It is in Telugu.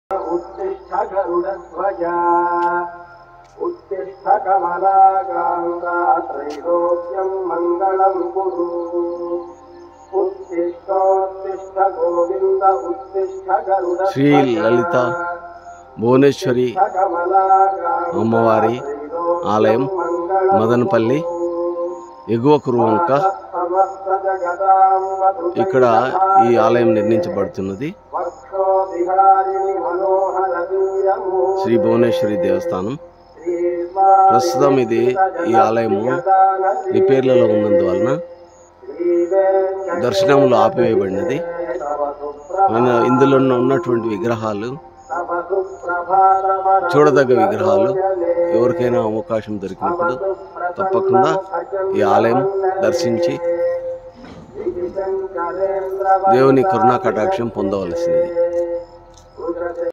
उत्तिष्ठ गरुडध्वजा उत्तिष्ठ कमलाकाङ्गा त्रैलोक्यम् मङ्गलम् कुरु उत्तिष्ठोत्तिष्ठ गोविन्द उत्तिष्ठ गरुड శ్రీ లలిత భువనేశ్వరి అమ్మవారి ఆలయం మదనపల్లి ఎగువ కురువంక ఇక్కడ ఈ ఆలయం నిర్మించబడుతున్నది శ్రీ భువనేశ్వరి దేవస్థానం ప్రస్తుతం ఇది ఈ ఆలయము రిపేర్లలో ఉన్నందువలన దర్శనములు ఆపివేయబడినది మన ఇందులో ఉన్నటువంటి విగ్రహాలు చూడదగ్గ విగ్రహాలు ఎవరికైనా అవకాశం దొరికినప్పుడు తప్పకుండా ఈ ఆలయం దర్శించి దేవుని కరుణా కటాక్షం పొందవలసినది